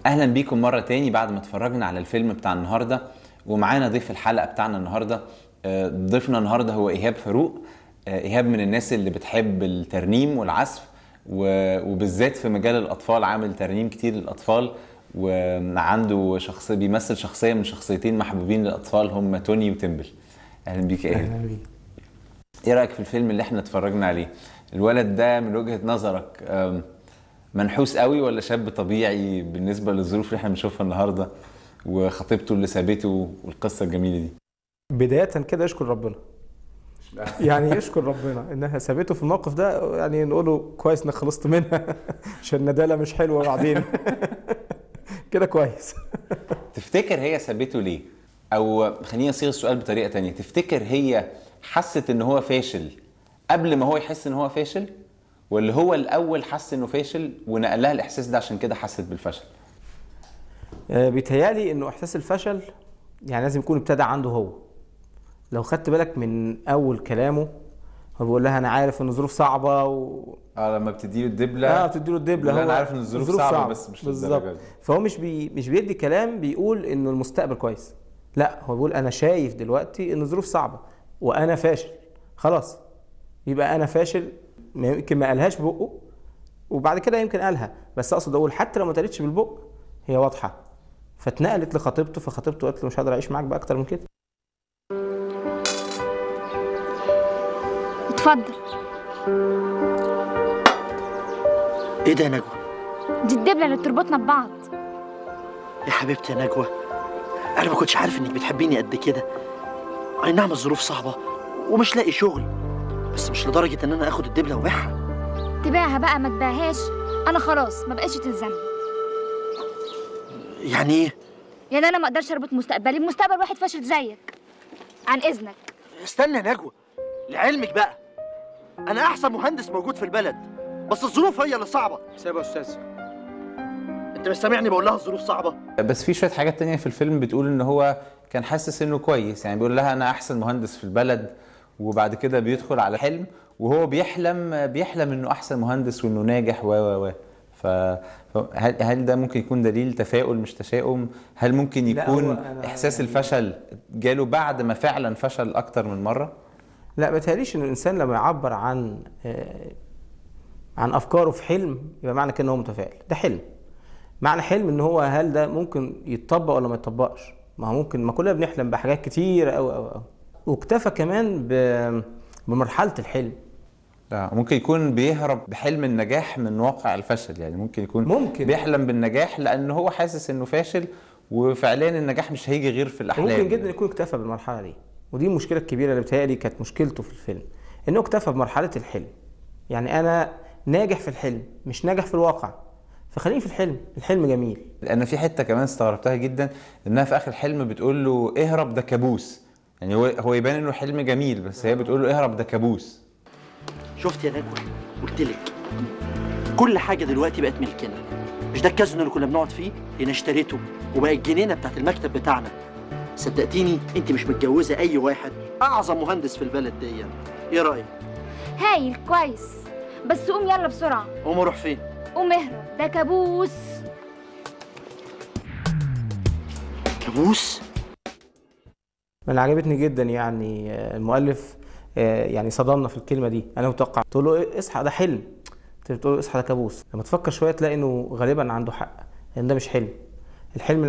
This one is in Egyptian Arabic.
اهلا بيكم مره تاني بعد ما اتفرجنا على الفيلم بتاع النهارده ومعانا ضيف الحلقه بتاعنا النهارده آه، ضيفنا النهارده هو ايهاب فاروق آه، ايهاب من الناس اللي بتحب الترنيم والعزف و- وبالذات في مجال الاطفال عامل ترنيم كتير للاطفال وعنده شخص بيمثل شخصيه من شخصيتين محبوبين للاطفال هم توني وتمبل اهلا بيك يا ايهاب اهلا بيك ايه رايك في الفيلم اللي احنا اتفرجنا عليه الولد ده من وجهة نظرك أم، منحوس قوي ولا شاب طبيعي بالنسبة للظروف اللي احنا بنشوفها النهاردة وخطيبته اللي سابته والقصة الجميلة دي بداية كده اشكر ربنا يعني يشكر ربنا انها سابته في الموقف ده يعني نقول له كويس انك خلصت منها عشان الندالة مش حلوة بعدين كده كويس تفتكر هي سابته ليه او خليني اصيغ السؤال بطريقة تانية تفتكر هي حست ان هو فاشل قبل ما هو يحس ان هو فاشل ولا هو الاول حس انه فاشل ونقل لها الاحساس ده عشان كده حست بالفشل آه، بيتهيالي انه احساس الفشل يعني لازم يكون ابتدى عنده هو لو خدت بالك من اول كلامه هو بيقول لها انا عارف ان الظروف صعبه و... اه لما بتديله الدبلة اه بتديله الدبله لا، هو انا عارف ان الظروف صعبة, بس مش بالظبط للدرجة دي فهو مش بي مش بيدي كلام بيقول انه المستقبل كويس لا هو بيقول انا شايف دلوقتي ان الظروف صعبه وانا فاشل خلاص يبقى انا فاشل ما يمكن ما قالهاش ببقه وبعد كده يمكن قالها بس اقصد اقول حتى لو ما اتقالتش بالبق هي واضحه فاتنقلت لخطيبته فخطيبته قالت له مش هقدر اعيش معاك بقى اكتر من كده اتفضل ايه ده يا نجوى؟ دي الدبلة اللي بتربطنا ببعض يا حبيبتي يا نجوى انا ما كنتش عارف انك بتحبيني قد كده اي نعم الظروف صعبه ومش لاقي شغل بس مش لدرجه ان انا اخد الدبله وابيعها تبيعها بقى ما تبيعهاش انا خلاص ما بقتش تلزمني يعني ايه يعني انا ما اقدرش اربط مستقبلي بمستقبل واحد فاشل زيك عن اذنك استنى يا نجوى لعلمك بقى انا احسن مهندس موجود في البلد بس الظروف هي اللي صعبه سيبها يا استاذ انت مش سامعني بقول لها الظروف صعبه بس في شويه حاجات تانية في الفيلم بتقول ان هو كان حاسس انه كويس يعني بيقول لها انا احسن مهندس في البلد وبعد كده بيدخل على حلم وهو بيحلم بيحلم انه احسن مهندس وانه ناجح و و و فهل هل ده ممكن يكون دليل تفاؤل مش تشاؤم؟ هل ممكن لا، هو يكون أنا احساس يعني- الفشل جاله بعد ما فعلا فشل اكتر من مره؟ لا ما تهيأليش ان الانسان لما يعبر عن آه، عن افكاره في حلم يبقى معنى كده ان هو متفائل ده حلم معنى حلم ان هو هل ده ممكن يتطبق ولا ما يتطبقش ما هو ممكن ما كلنا بنحلم بحاجات كتير قوي قوي قوي واكتفى كمان ب- بمرحله الحلم لا ممكن يكون بيهرب بحلم النجاح من واقع الفشل يعني ممكن يكون ممكن. بيحلم بالنجاح لان هو حاسس انه فاشل وفعليا النجاح مش هيجي غير في الاحلام ممكن جدا يكون اكتفى بالمرحله دي ودي المشكله الكبيره اللي بتهيألي كانت مشكلته في الفيلم انه اكتفى بمرحله الحلم يعني انا ناجح في الحلم مش ناجح في الواقع فخليني في الحلم الحلم جميل انا في حته كمان استغربتها جدا انها في اخر الحلم بتقول له اهرب ده كابوس يعني هو هو يبان انه حلم جميل بس هي بتقول له اهرب ده كابوس شفت يا نجوى قلت لك كل حاجه دلوقتي بقت ملكنا مش ده الكازينو اللي كنا بنقعد فيه انا اشتريته وبقى الجنينه بتاعت المكتب بتاعنا صدقتيني انت مش متجوزه اي واحد اعظم مهندس في البلد دي ايه رايك هايل كويس بس قوم يلا بسرعة قوم اروح فين قوم اهرب ده كابوس كابوس انا عجبتني جدا يعني آه، المؤلف آه، يعني صدمنا في الكلمه دي انا متوقع تقول له إيه، اصحى ده حلم انت بتقول له اصحى ده كابوس لما تفكر شويه تلاقي انه غالبا عنده حق لان ده مش حلم الحلم